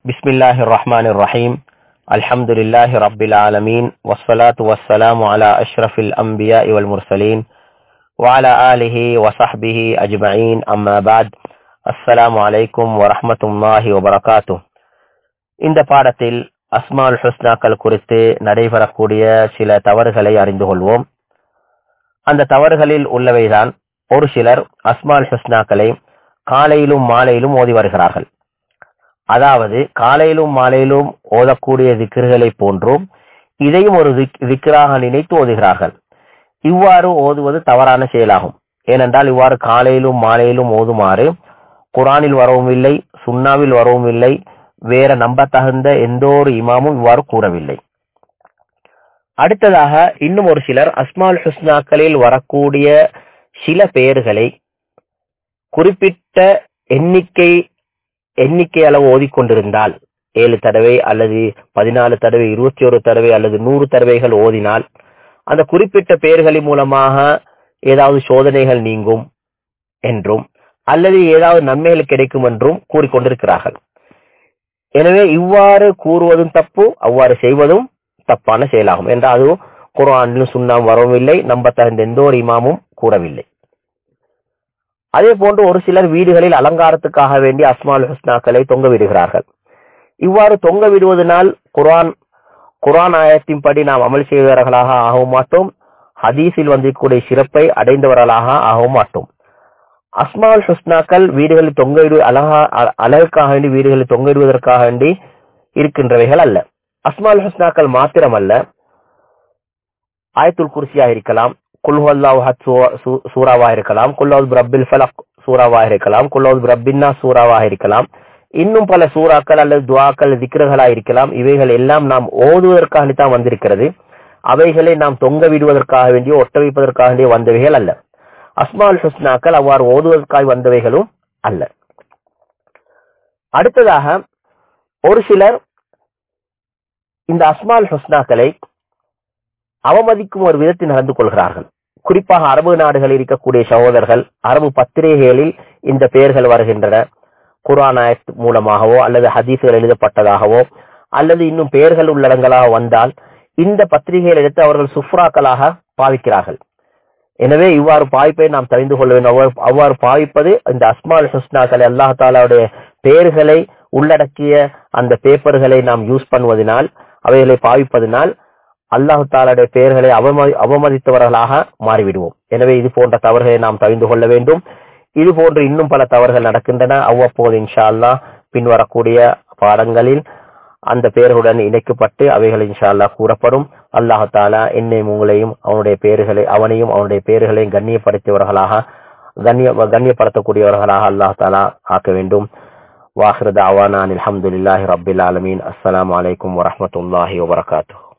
بسم الله الرحمن الرحيم الحمد لله رب العالمين والصلاة والسلام على أشرف الأنبياء والمرسلين وعلى آله وصحبه أجمعين أما بعد السلام عليكم ورحمة الله وبركاته இந்த பாடத்தில் அஸ்மால் ஹுஸ்னாக்கள் குறித்து நடைபெறக்கூடிய சில தவறுகளை அறிந்து கொள்வோம் அந்த தவறுகளில் உள்ளவைதான் ஒரு சிலர் அஸ்மால் ஹுஸ்னாக்களை காலையிலும் மாலையிலும் ஓதி வருகிறார்கள் அதாவது காலையிலும் மாலையிலும் ஓதக்கூடிய திக்ருகளை போன்றும் இதையும் ஒரு திக்ராக நினைத்து ஓதுகிறார்கள் இவ்வாறு ஓதுவது தவறான செயலாகும் ஏனென்றால் இவ்வாறு காலையிலும் மாலையிலும் ஓதுமாறு குரானில் வரவும் இல்லை சுன்னாவில் வரவும் இல்லை வேற நம்பத்தகுந்த எந்த ஒரு இமாமும் இவ்வாறு கூறவில்லை அடுத்ததாக இன்னும் ஒரு சிலர் அஸ்மால் ஹுஸ்னாக்களில் வரக்கூடிய சில பெயர்களை குறிப்பிட்ட எண்ணிக்கை எண்ணிக்கை அளவு ஓதிக்கொண்டிருந்தால் ஏழு தடவை அல்லது பதினாலு தடவை இருபத்தி ஒரு தடவை அல்லது நூறு தடவைகள் ஓதினால் அந்த குறிப்பிட்ட பெயர்களின் மூலமாக ஏதாவது சோதனைகள் நீங்கும் என்றும் அல்லது ஏதாவது நன்மைகள் கிடைக்கும் என்றும் கூறிக்கொண்டிருக்கிறார்கள் எனவே இவ்வாறு கூறுவதும் தப்பு அவ்வாறு செய்வதும் தப்பான செயலாகும் என்றால் அதுவும் குரானிலும் சுண்ணாம் வரவும் இல்லை நம்பத்தகுந்த எந்த ஒரு இமாமும் கூறவில்லை அதே போன்று ஒரு சிலர் வீடுகளில் அலங்காரத்துக்காக வேண்டி அஸ்மால் ஹுஸ்னாக்களை தொங்க விடுகிறார்கள் இவ்வாறு தொங்க விடுவதனால் குரான் குரான் ஆயத்தின்படி நாம் அமல் செய்தவர்களாக ஆகவும் மாட்டோம் ஹதீஸில் வந்திருக்கூடிய சிறப்பை அடைந்தவர்களாக ஆகவும் மாட்டோம் அஸ்மால் ஹுஸ்னாக்கள் வீடுகளில் தொங்கவிடு அழகா அழகுக்காக வேண்டி வீடுகளில் தொங்கவிடுவதற்காக வேண்டி இருக்கின்றவைகள் அல்ல அஸ்மால் ஹுஸ்னாக்கள் மாத்திரமல்ல ஆயத்துல் குர்சியாக இருக்கலாம் குல்ஹல்லாஹத் சூறாவாக இருக்கலாம் குல்லவுத் பிரபில் ஃபலக் சூறாவாக இருக்கலாம் குல்லவுத் பிரபின்னா சூறாவாக இருக்கலாம் இன்னும் பல சூறாக்கள் அல்லது துவாக்கள் திக்ருகளாக இருக்கலாம் இவைகள் எல்லாம் நாம் ஓதுவதற்காக தான் வந்திருக்கிறது அவைகளை நாம் தொங்க விடுவதற்காக வேண்டிய ஒட்ட வைப்பதற்காக வேண்டிய வந்தவைகள் அல்ல அஸ்மால் ஹுஸ்னாக்கள் அவ்வாறு ஓதுவதற்காக வந்தவைகளும் அல்ல அடுத்ததாக ஒரு சிலர் இந்த அஸ்மால் ஹுஸ்னாக்களை அவமதிக்கும் ஒரு விதத்தில் நடந்து கொள்கிறார்கள் குறிப்பாக அரபு நாடுகளில் இருக்கக்கூடிய சகோதரர்கள் அரபு பத்திரிகைகளில் இந்த பெயர்கள் வருகின்றன குரான் ஆயத் மூலமாகவோ அல்லது ஹதீஸ்கள் எழுதப்பட்டதாகவோ அல்லது இன்னும் பெயர்கள் உள்ளடங்களாக வந்தால் இந்த பத்திரிகைகள் எடுத்து அவர்கள் சுஃப்ராக்களாக பாவிக்கிறார்கள் எனவே இவ்வாறு பாய்ப்பை நாம் தெரிந்து கொள்ள வேண்டும் அவ்வாறு பாவிப்பது இந்த அஸ்மால் ஹுஸ்னாக்களை அல்லாஹ் தாலாவுடைய பெயர்களை உள்ளடக்கிய அந்த பேப்பர்களை நாம் யூஸ் பண்ணுவதனால் அவைகளை பாவிப்பதனால் அல்லாஹு தாலாடைய பெயர்களை அவமதி அவமதித்தவர்களாக மாறிவிடுவோம் எனவே இது போன்ற தவறுகளை நாம் தெரிந்து கொள்ள வேண்டும் இது போன்று இன்னும் பல தவறுகள் நடக்கின்றன அவ்வப்போது இன்ஷா அல்லா பின்வரக்கூடிய பாடங்களில் அந்த பெயர்களுடன் இணைக்கப்பட்டு அவைகள் இன்ஷா அல்லா கூறப்படும் அல்லாஹு தாலா என்னையும் உங்களையும் அவனுடைய பெயர்களை அவனையும் அவனுடைய பெயர்களையும் கண்ணியப்படுத்தியவர்களாக கண்ணிய கண்ணியப்படுத்தக்கூடியவர்களாக அல்லாஹ் தாலா ஆக்க வேண்டும் வாஹிரத் அவானான் அலமதுல்லாஹி ரபில் ஆலமீன் அஸ்லாம் வலைக்கம் வரமத்துல்லாஹி வபரகாத்து